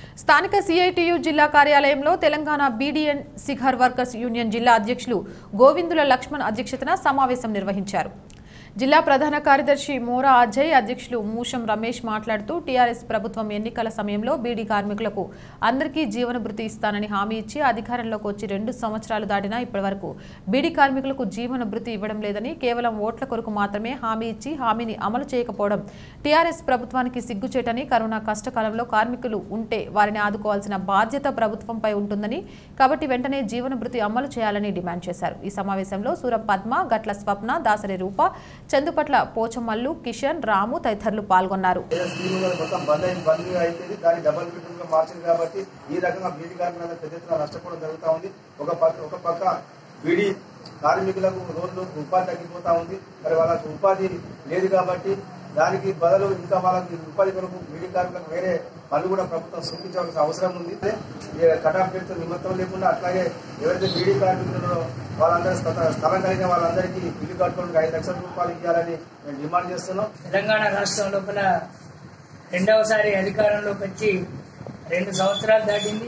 స్థానిక సిఐటియు జిల్లా కార్యాలయంలో Telangana beedi and cigar workers union జిల్లా అధ్యక్షులు గోవిందుల లక్ష్మణ్ అధ్యక్షతన సమావేశం నిర్వహించారు జిల్లా ప్రధాన కార్యదర్శి మోరా అజయ్ అధ్యక్షులు మూషం రమేష్ మాట్లాడుతూ టీఆర్ఎస్ ప్రభుత్వం ఎన్నికల సమయంలో బీడీ కార్మికులకు అందరికీ జీవన భృతి ఇస్తానని హామీ ఇచ్చి అధికారంలోకి వచ్చి రెండు సంవత్సరాలు దాటినా ఇప్పటివరకు బీడీ కార్మికులకు జీవన భృతి ఇవ్వడం లేదని కేవలం ఓట్ల కొరకు మాత్రమే హామీ ఇచ్చి హామీని అమలు చేయకపోవడం టీఆర్ఎస్ ప్రభుత్వానికి సిగ్గుచేటని కరోనా కష్టకాలంలో కార్మికులు ఉంటే వారిని ఆదుకోవాల్సిన బాధ్యత ప్రభుత్వంపై ఉంటుందని కాబట్టి వెంటనే జీవన భృతి అమలు చేయాలని డిమాండ్ చేశారు ఈ సమావేశంలో సూరం పద్మ గట్ల స్వప్న దాసరి రూప చందుపట్ల పోచమల్లు కిషన్ రాము తదితరులు పాల్గొన్నారు ఏ స్కీమ్ కూడా మొత్తం బంద్ అయింది బంద్ అయిపోయింది దాన్ని డబల్ బెడ్రూమ్ గా మార్చింది కాబట్టి ఈ రకంగా బీడీ కార్మికులందరూ పెద్ద ఎత్తున నష్టపోవడం జరుగుతూ ఉంది ఒక పక్క ఒక పక్క బీడీ కార్మికులకు రోజు ఉపాధి తగ్గిపోతా ఉంది మరి వాళ్ళకి ఉపాధి లేదు కాబట్టి దానికి బదులు ఇంకా వాళ్ళకి ఉపాధి కొరకు బీడీ కార్మికులకు వేరే పనులు కూడా ప్రభుత్వం సూచించవలసిన అవసరం ఉంది ఈ కటాఫ్ పేరుతో నిమిత్తం లేకుండా అట్లాగే ఎవరైతే బీడీ కార్మికులను వాళ్ళందరూ స్థల- స్థలం కలిగిన వాళ్ళందరికీ ఇల్లు కట్టుకోవడానికి ఐదు లక్షల రూపాయలు ఇవ్వాలని మేము డిమాండ్ చేస్తున్నాం తెలంగాణ రాష్ట్రం లోపల రెండవసారి అధికారంలోకి వచ్చి రెండు సంవత్సరాలు దాటింది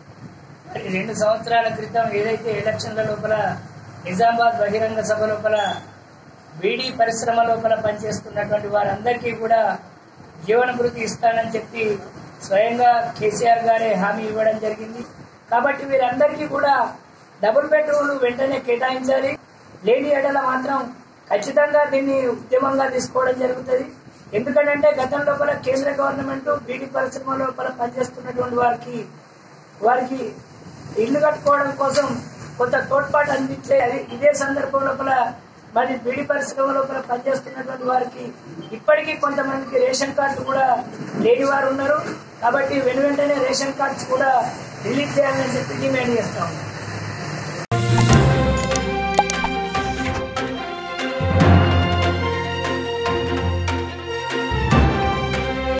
మరి రెండు సంవత్సరాల క్రితం ఏదైతే ఎలక్షన్ల లోపల నిజామాబాద్ బహిరంగ సభ లోపల బీడీ పరిశ్రమ లోపల పనిచేస్తున్నటువంటి వారందరికీ కూడా జీవన భృతి ఇస్తానని చెప్పి స్వయంగా కేసీఆర్ గారే హామీ ఇవ్వడం జరిగింది కాబట్టి వీరందరికీ కూడా డబుల్ బెడ్రూమ్లు వెంటనే కేటాయించాలి లేని ఎడల మాత్రం ఖచ్చితంగా దీన్ని ఉద్యమంగా తీసుకోవడం జరుగుతుంది ఎందుకంటే గతం లోపల కేంద్ర గవర్నమెంట్ బీడీ పరిశ్రమ లోపల పనిచేస్తున్నటువంటి వారికి వారికి ఇల్లు కట్టుకోవడం కోసం కొంత తోడ్పాటు అందించే అది ఇదే సందర్భం లోపల మరి బీడి పరిశ్రమ లోపల పనిచేస్తున్నటువంటి వారికి ఇప్పటికీ కొంతమందికి రేషన్ కార్డు కూడా లేని వారు ఉన్నారు కాబట్టి వెను వెంటనే రేషన్ కార్డ్స్ కూడా రిలీజ్ చేయాలని చెప్పి డిమాండ్ చేస్తాము